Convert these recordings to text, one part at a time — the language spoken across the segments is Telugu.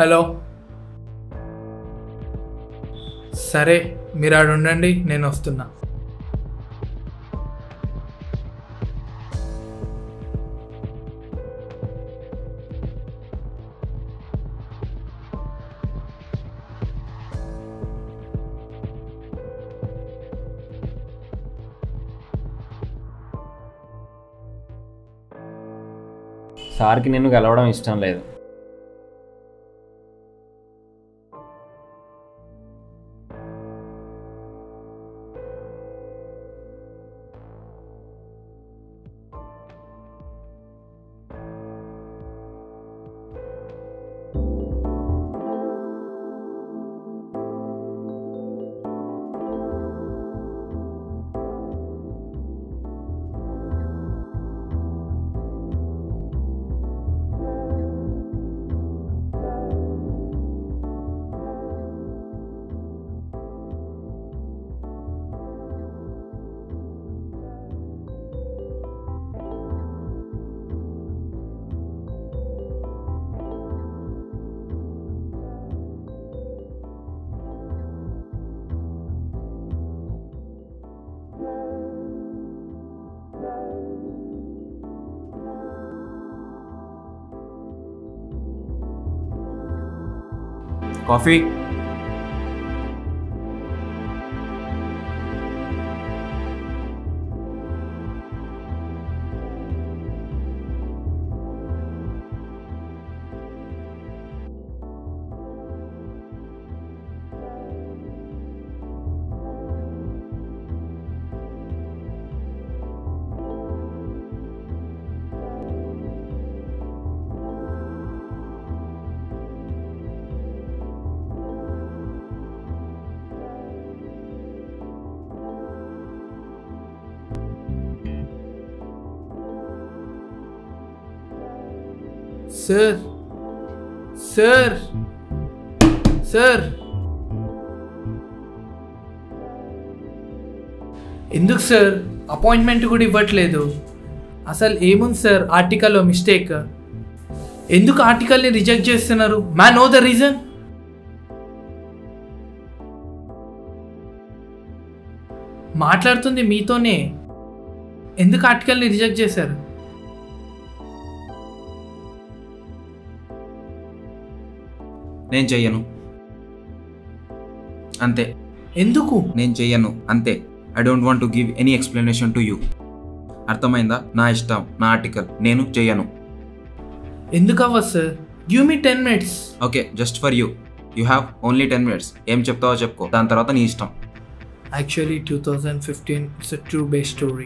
హలో సరే మీరు ఆడ ఉండండి నేను వస్తున్నా సార్కి నిన్ను కలవడం ఇష్టం లేదు కాఫీ సార్ సార్ సార్ ఎందుకు సార్ అపాయింట్మెంట్ కూడా ఇవ్వట్లేదు అసలు ఏముంది సార్ ఆర్టికల్లో మిస్టేక్ ఎందుకు ఆర్టికల్ని రిజెక్ట్ చేస్తున్నారు మ్యా నో ద రీజన్ మాట్లాడుతుంది మీతోనే ఎందుకు ఆర్టికల్ని రిజెక్ట్ చేశారు నేను చెయ్యను అంతే ఎందుకు నేను చెయ్యను అంతే I don't want to give any explanation to you అర్థమైందా నా ఇష్టం నా ఆర్టికల్ నేను చెయ్యను ఎందుకు అవ్వదు sir give me ten minutes okay just for you you have only ten minutes ఏం చెప్తావో చెప్పుకో దాని తర్వాత నీ ఇష్టం actually two thousand fifteen it's a true base story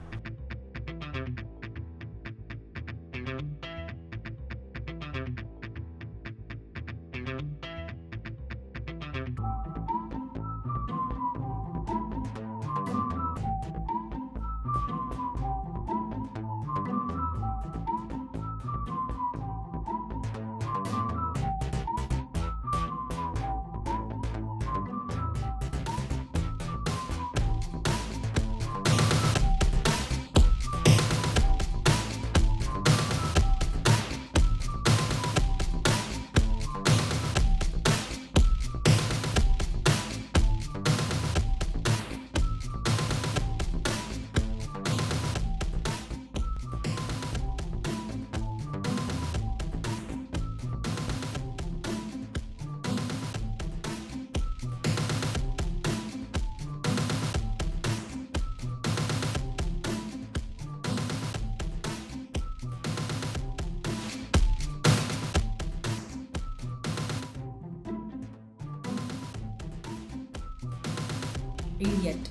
Idiot.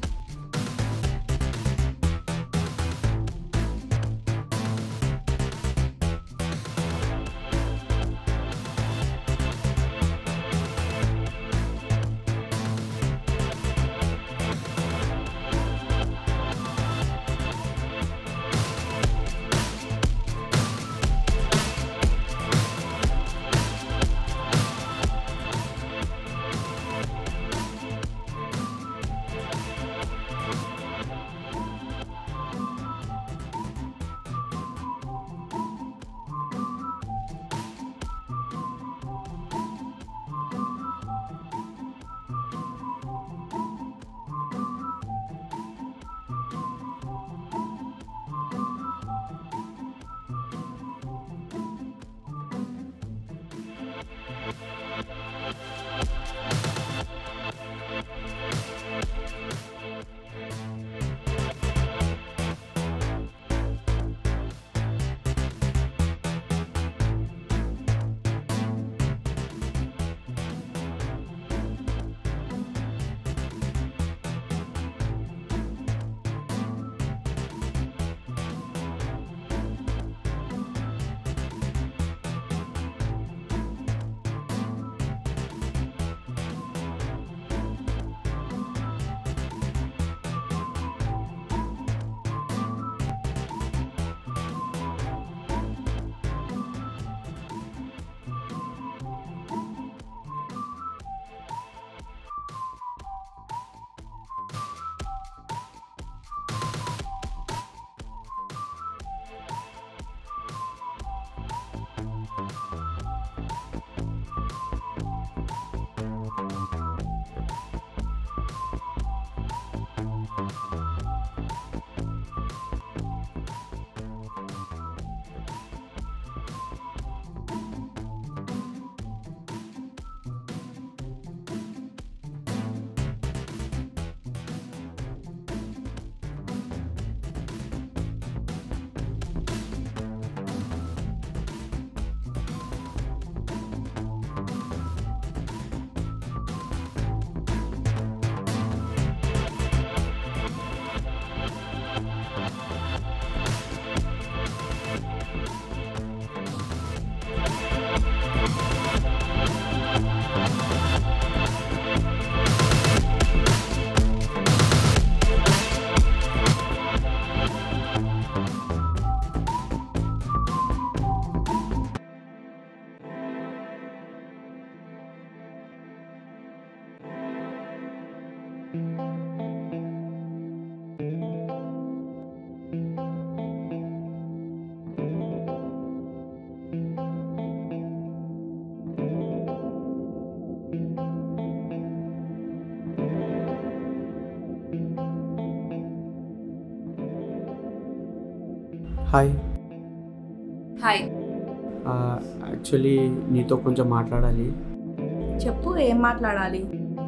Hi hi actually నీతో కొంచెం మాట్లాడాలి చెప్పు ఏం మాట్లాడాలి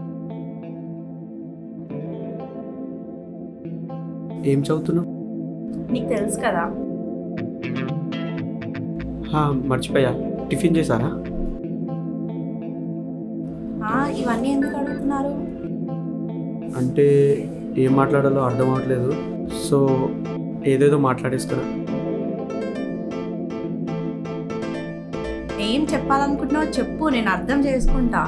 ఏం చదువుతున్నావు నీకు తెలుసు కదా హా, మర్చిపోయా టిఫిన్ చేశారా ఆ, ఇవన్నీ ఎందుకు అడుగుతున్నారు అంటే ఏం మాట్లాడాలో అర్థం అవ్వట్లేదు సో ఏదేదో మాట్లాడేస్తున్నా ఏం చెప్పాలనుకుంటున్నావు చెప్పు నేను అర్థం చేసుకుంటా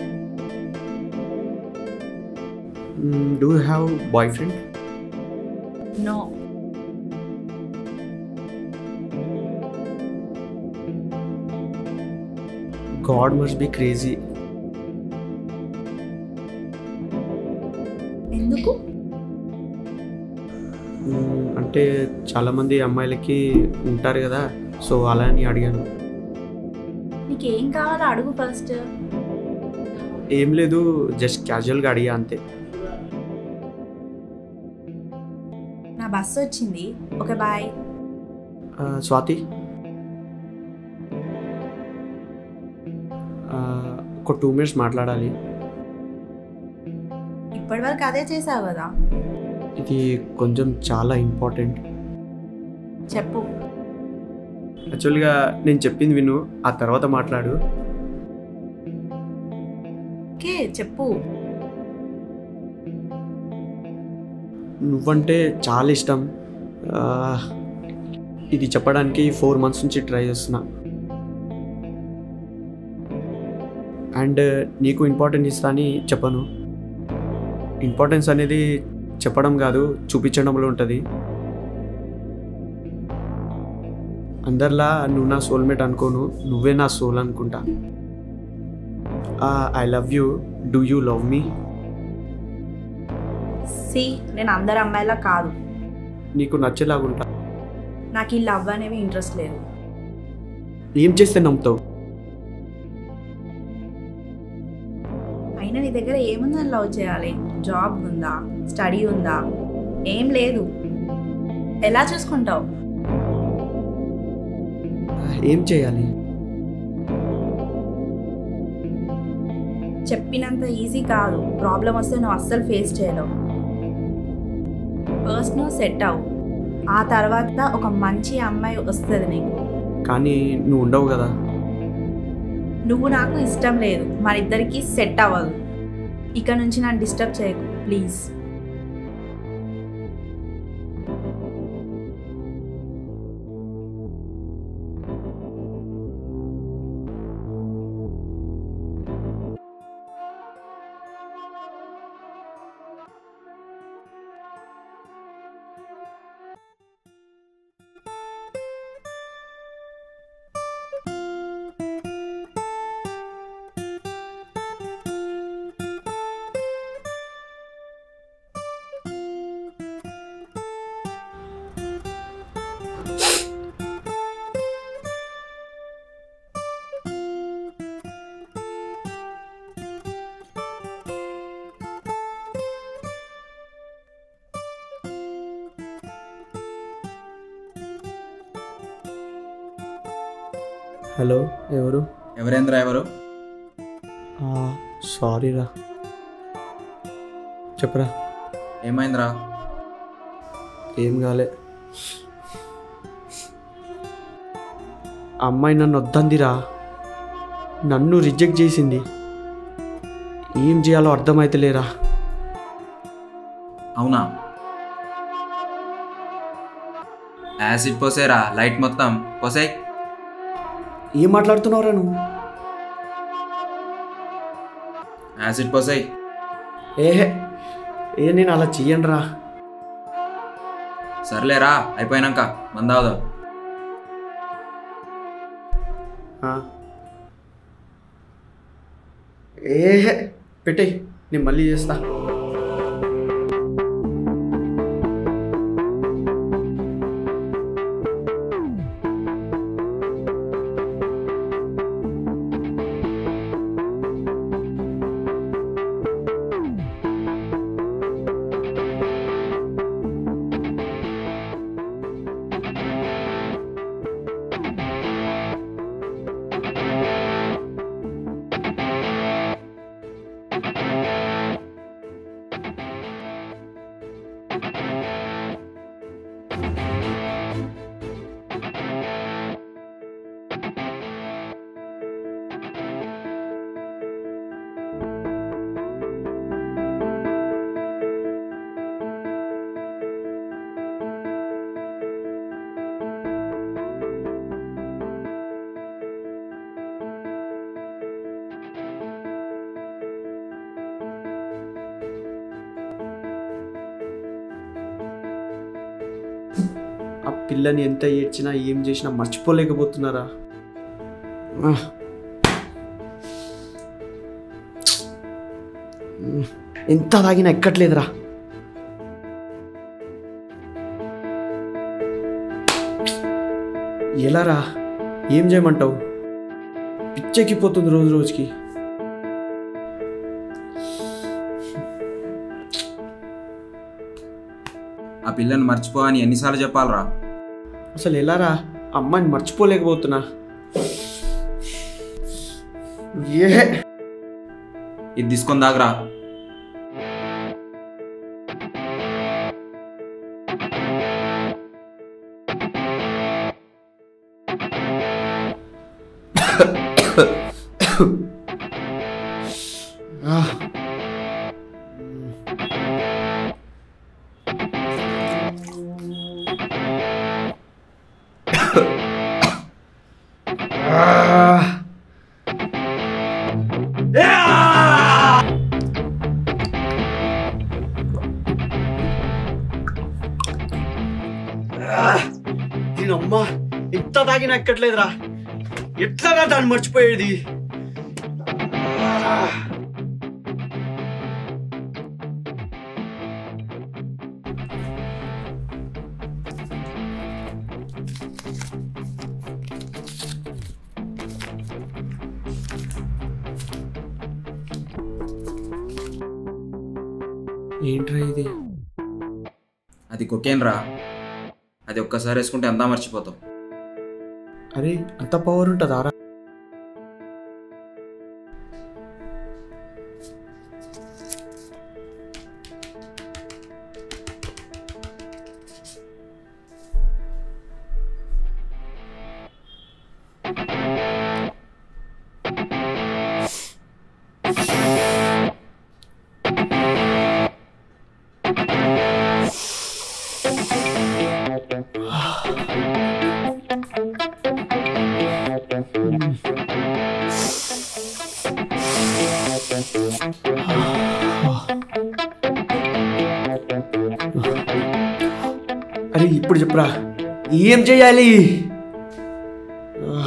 do have boyfriend no God must be crazy ఎందుకు అంటే చాలామంది అమ్మాయిలకి ఉంటారు కదా సో అలా అని అడిగాను నీకేం కావాలో అడుగు ఫస్ట్ ఏం లేదు జస్ట్ క్యాజువల్గా అడిగా అంతే నా బస్సు వచ్చింది ఓకే బాయ్ ఆ, స్వాతి ఆ, ఒక టూ మినిట్స్ మాట్లాడాలి ఇప్పటివరకు అదే చేసావు కదా ఇది కొంచెం చాలా ఇంపార్టెంట్ చెప్పు యాక్చువల్గా నేను చెప్పింది విను ఆ తర్వాత మాట్లాడు ఓకే చెప్పు నువ్వంటే చాలా ఇష్టం ఆ, ఇది చెప్పడానికి ఫోర్ మంత్స్ నుంచి ట్రై చేస్తున్నా అండ్ నీకు ఇంపార్టెన్స్ ఇస్తా అని చెప్పను ఇంపార్టెన్స్ అనేది చెప్పడం కాదు చూపించడంలో ఉంటుంది అందరిలా నువ్వు నా సోల్మేట్ అనుకోను నువ్వే నా సోల్ అనుకుంటా I love you do you love me see నేను అందరు అమ్మాయిలా కాదు నీకు నచ్చేలాగుంటా నాకు ఈ లవ్ అనేవి ఇంట్రెస్ట్ లేదు ఏం చేస్తే నమ్ముతావు అయినా నీ దగ్గర ఏముందని లవ్ చేయాలి జాబ్ ఉందా స్టడీ ఉందా ఏం లేదు ఎలా చూసుకుంటావు ఏం చేయాలి చెప్పినంత ఈజీ కాదు ప్రాబ్లం వస్తే నువ్వు అస్సలు ఫేస్ చేయలేవు ఫస్ట్ నువ్వు సెట్ అవు ఆ తర్వాత ఒక మంచి అమ్మాయి వస్తుంది నీకు కానీ నువ్వు ఉండవు కదా నువ్వు నాకు ఇష్టం లేదు మన ఇద్దరికి సెట్ అవ్వదు ఇక నుంచి నన్ను డిస్టర్బ్ చేయకు ప్లీజ్ హలో ఎవరు ఎవరేంద్ర ఎవరు సారీ రా చెప్పరా ఏమైందిరా ఏం కాలే ఆ అమ్మాయి నన్ను వద్దందిరా నన్ను రిజెక్ట్ చేసింది ఏం చేయాలో అర్థమైతలేరా అవునా యాసిడ్ పోసేరా లైట్ మొత్తం పోసే ఏం మాట్లాడుతున్నావురా నువ్వు యాసిడ్ పోసాయి ఏహే ఏ నేను అలా చెయ్యను రా సర్లేరా అయిపోయినాక మందావుదాం ఏహే పెట్టేయ్ నేను మళ్ళీ చేస్తా పిల్లని ఎంత ఏడ్చినా ఏం చేసినా మర్చిపోలేకపోతున్నారా ఆ. ఎంత తాగినా ఎక్కట్లేదురా ఎలారా ఏం చేయమంటావు పిచ్చెక్కిపోతుంది రోజు రోజుకి ఆ పిల్లని మర్చిపో అని ఎన్నిసార్లు చెప్పాలరా అసలు ఎలారా అమ్మాయిని మర్చిపోలేకపోతున్నా ఏ ఇది తీసుకొని దాగరా ఆ. ఆ. దీనమ్మా ఎంత తాగినా ఎక్కట్లేదురా ఎట్లాగా దాన్ని మర్చిపోయేది ఏంట్రా ఇది అది కొకేన్ రా అది ఒక్కసారి వేసుకుంటే అంతా మర్చిపోతావు అరే అంత పవర్ ఉంటుందా రా అరే ఇప్పుడు చెప్పురా ఏం చేయాలి ఆ,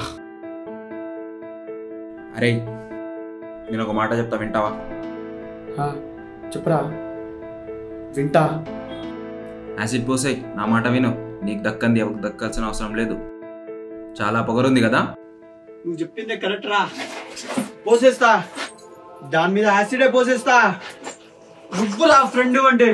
అరే నేను ఒక మాట చెప్తా వింటావా ఆ, చెప్పురా వింటా యాసిడ్ పోసాయి నా మాట విను నీకు దక్కంది ఎవరికి దక్కాల్సిన అవసరం లేదు చాలా పొగరుంది కదా నువ్వు చెప్పిందే కరెక్ట్ రా పోసేస్తా దాని మీద యాసిడే పోసేస్తా నువ్వురా ఫ్రెండ్ అంటే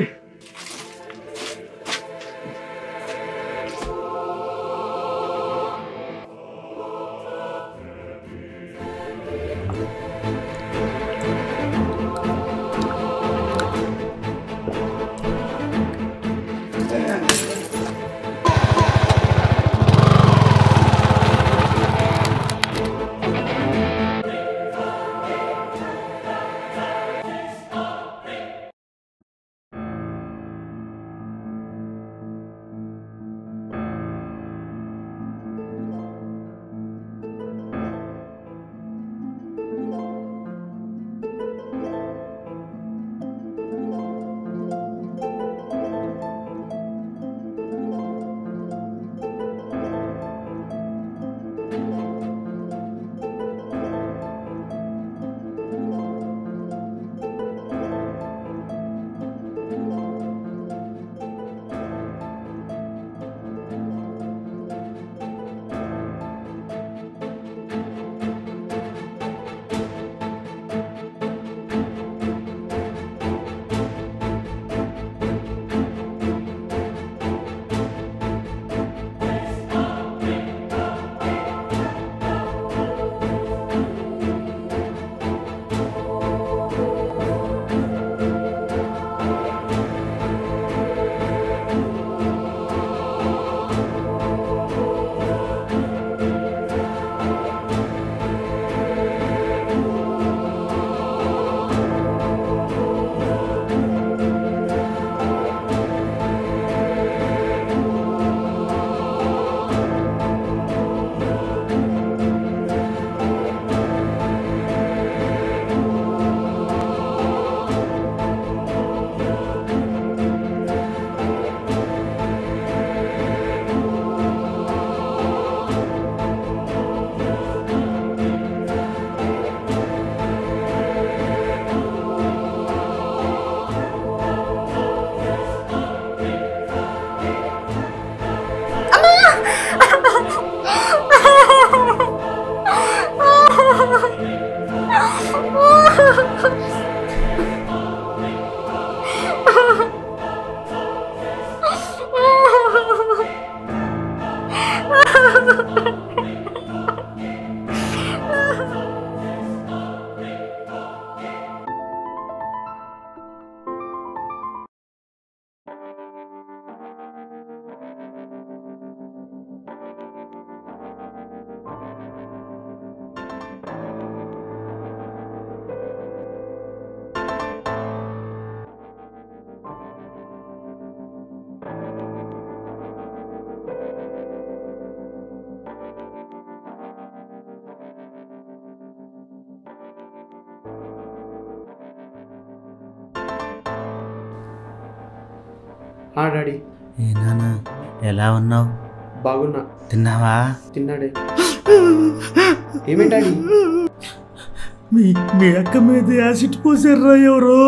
ఆ డాడీ ఏ నాన్న ఎలా ఉన్నావు బాగున్నా తిన్నావా తిన్నాడే ఏమేంటి డాడీ మీ మీ అక్క మీద యాసిడ్ పోసారా ఎవరో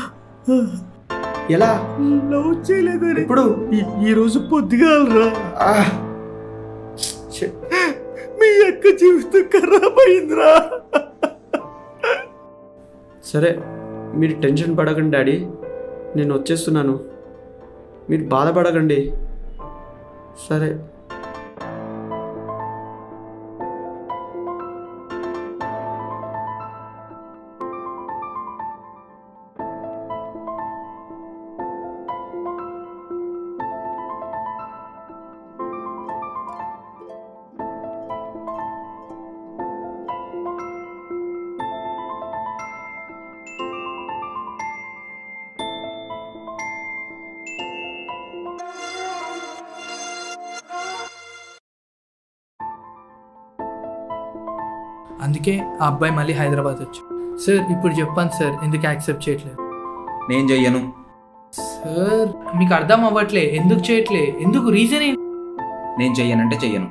ఎలా లవ్ చేయలేదని ఇప్పుడు ఈ- ఈ రోజు పొద్దుగాలరా ఆ, shit. మీ అక్క జీవితం ఖరాబ్ అయిందిరా సరే మీరు టెన్షన్ పడకండి డాడీ నేను వచ్చేస్తున్నాను మీరు బాధపడకండి సరే అందుకే ఆ అబ్బాయి మళ్ళీ హైదరాబాద్ వచ్చి సార్ ఇప్పుడు చెప్పాను సార్ ఎందుకు యాక్సెప్ట్ చేయట్లేదు నేను చెయ్యను సార్ మీకు అర్థం అవ్వట్లే ఎందుకు చేయట్లే ఎందుకు రీజన్ ఏంటి నేను చెయ్యనంటే చెయ్యను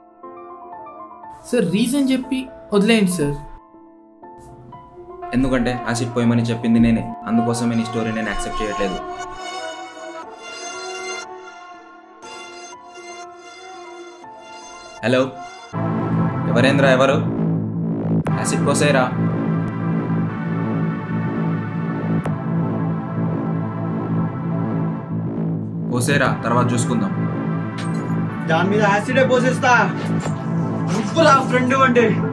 సార్ రీజన్ చెప్పి వదిలేయండి సార్ ఎందుకంటే యాసిడ్ పోయమని చెప్పింది నేనే అందుకోసమే నీ స్టోరీ నేను యాక్సెప్ట్ చేయట్లేదు హలో ఎవరేంద్రా ఎవరు యాసిడ్ పోసేరా పోసేరా తర్వాత చూసుకుందాం దాని మీద యాసిడే పోసేస్తా నువ్వు రా ఫ్రెండ్ అంటే